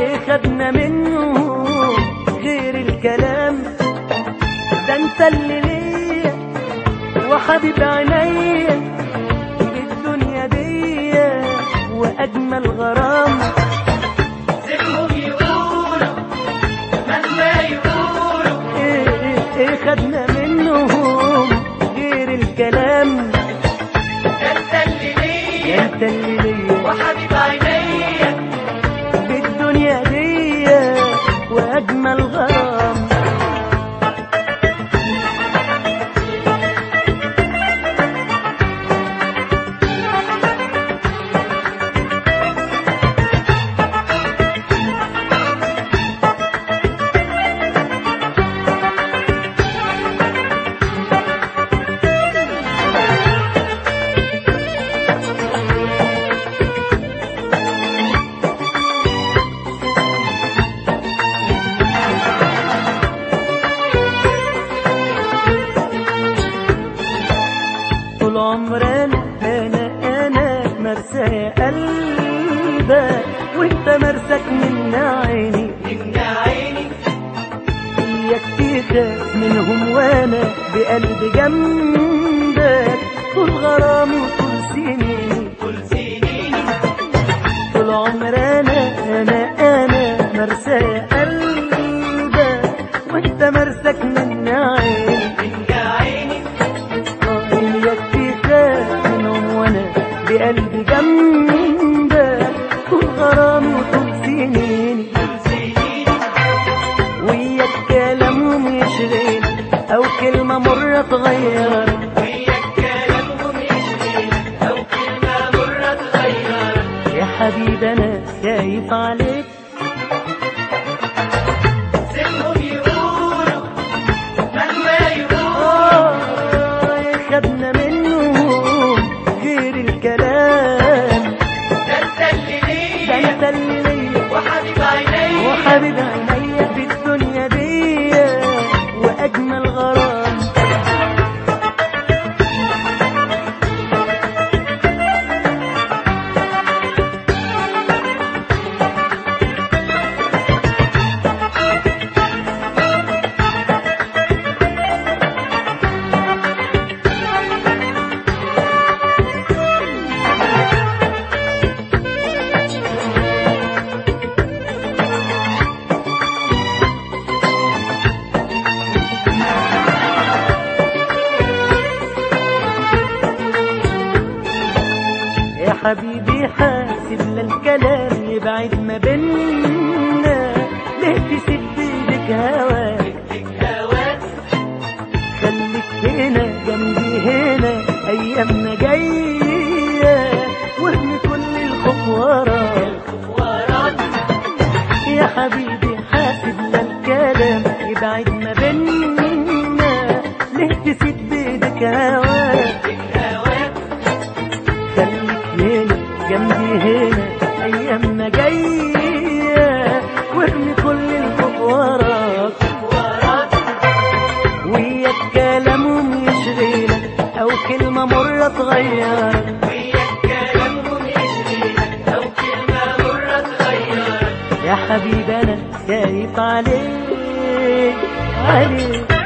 ايه خدنا منه غير الكلام ده انت اللي ليا وحبيب عينيا بالدنيا دي واجمل غرام سيبهم يقولوا مهما يقولوا ايه ايه ايه خدنا منهم غير الكلام ده انت اللي ليا انت اللي ليا وحبيب عينيا بالدنيا دي واجمل غرام طول عمرنا انا انا مرسى يا قلبك وانت مرسك من عيني من عيني اياك تخاف منهم وانا بقلب جنبك طول غرامي وطول سنيني كل سنيني طول عمرنا انا انا مرسى يا قلبك وانت مرسك من عيني من عيني إياك تخاف منهم وانا بقلبي جنبك طول غرامي وطول سنيني كل سنيني وياك كلامهم يشغل او كلمة مرة تغير وياك كلامهم يشغلك أو كلمة مرة تغيرك يا حبيبي انا خايف عليك سيبهم يقولوا مهما يقولوا آه خدنا منهم غير الكلام ده انت اللي ده ليا انت اللي ليا وحبيب عينيا وحبيب عينيا في الدنيا دي واجمل غرام يا حبيبي حاسب للكلام يبعد ما بينا ليه تسيب بيدك هواك هواك خليك هنا جنبي هنا ايامنا جايه وارمي كل الخوف وراك وراك يا حبيبي حاسب للكلام يبعد ما بينا ليه تسيب بيدك هواك هواك خليك هنا جنبي هنا ايامنا جايه وارمي كل الخوف وراك وراك وياك كلامهم يشغلك او كلمه مره تغيرك وياك كلامهم يشغلك أو كلمة مرة تغيرك يا حبيبي انا خايف عليك عليك